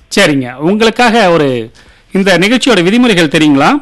சரிங்க உங்களுக்காக ஒரு இந்த நிகழ்ச்சியோட விதிமுறைகள் தெரியுங்களா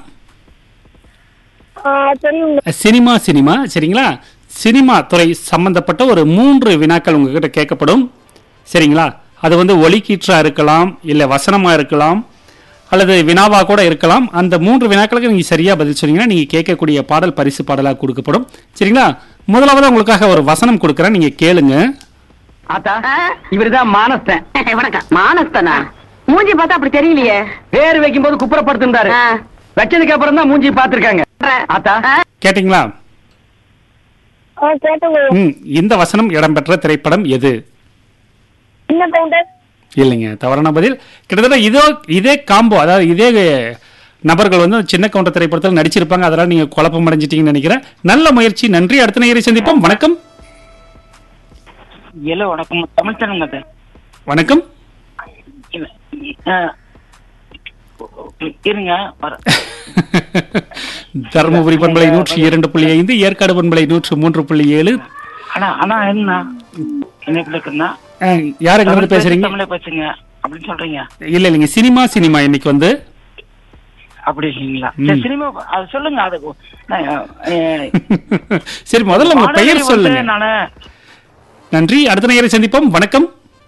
ஆ, தெரியுங்க சினிமா சினிமா சரிங்களா சினிமா துறை சம்பந்தப்பட்ட ஒரு மூன்று வினாக்கள் உங்ககிட்ட கேட்கப்படும் சரிங்களா அது வந்து ஒலிக்கீற்றா இருக்கலாம் இல்லை வசனமா இருக்கலாம் அல்லது வினாவா கூட இருக்கலாம் அந்த மூன்று வினாக்களுக்கு நீங்க சரியா பதில் சொன்னீங்கன்னா நீங்க கேட்கக்கூடிய பாடல் பரிசு பாடலாக கொடுக்கப்படும் சரிங்களா முதலாவது உங்களுக்காக ஒரு வசனம் கொடுக்குறேன் நீங்க கேளுங்க ஆத்தா இவருதான் மானஸ்தன் வணக்கம் மானஸ்தனா மூஞ்சி பார்த்தா அப்படி தெரியலையே பேர் வைக்கும் போது குப்புறப்படுத்திருந்தாரு ஆ. வச்சதுக்கு அப்புறம் தான் மூஞ்சி பாத்திருக்காங்க ஆத்தா ஆ, கேட்டிங்களா ஆ கேட்டுங்க ம் இந்த வசனம் இடம்பெற்ற திரைப்படம் எது என்ன கவுண்டர் இல்லைங்க தவறான பதில் கிட்டத்தட்ட இதோ இதே காம்போ அதாவது இதே நபர்கள் வந்து சின்ன கவுண்டர் திரைப்படத்தில் நடிச்சிருப்பாங்க அதெல்லாம் நீங்க குழப்பம் அடைஞ்சிட்டீங்கன்னு நினைக்கிறேன் நல்ல முயற்சி நன்றி அடுத்த நேயரை சந்திப்போம் வணக்கம் இல்ல வணக்கம் தமிழ் சேனல் அது வணக்கம் இல்ல, ஆ, இருங்க வர- தருமபுரி பண்பலை நூற்றி இரண்டு புள்ளி ஐந்து ஏற்காடு பண்பலை நூற்று மூன்று புள்ளி ஏழு அண்ணா அண்ணா என்ன என்ன இருக்குன்னா அஹ், யார் எங்க இருந்து பேசுறீங்க தமிழே பேசுங்க அப்படின்னு சொல்றீங்க இல்ல இல்லைங்க சினிமா சினிமா இன்னைக்கு வந்து அப்படி இல்லைங்களா ம். சரி, சினிமா அது சொல்லுங்க அது நான், அஹ், சரி முதல்ல உங்க வானொலி பெயர் வந்து சொல்லுங்க நானு நன்றி அடுத்த நேயரை சந்திப்போம் வணக்கம்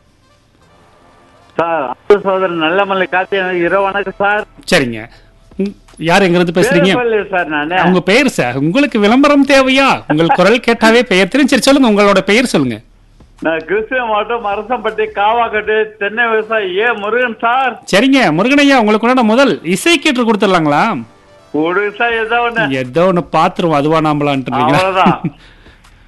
சார் அன்பு சோதரன் நல்லமல்லை கார்த்தி இரவு வணக்கம் சார் சரிங்க உம், யார் எங்க இருந்து பேசுறீங்க பேர் சொல்லு சார் நானு உங்க பெயர் சார் உங்களுக்கு விளம்பரம் தேவையா உங்கள் குரல் கேட்டாவே பெயர் தெரியும் சரி சொல்லுங்க உங்களோட பெயர் சொல்லுங்க நான் கிறிஸ்துவ மாவட்டம் மரசம்பட்டி காவாக்கட்டு தென்னை விவசாயி ஏ முருகன் சார் சரிங்க முருகனையா உங்களுக்கு உண்டான முதல் இசை கீற்று கொடுத்துடலாங்களா ஒரு விவசாயி ஏதோ ஒண்ணு ஏதோ ஒண்ணு பாத்துருவோம் அதுவா நாமலான்ட்டு அவ்வளவுதான்.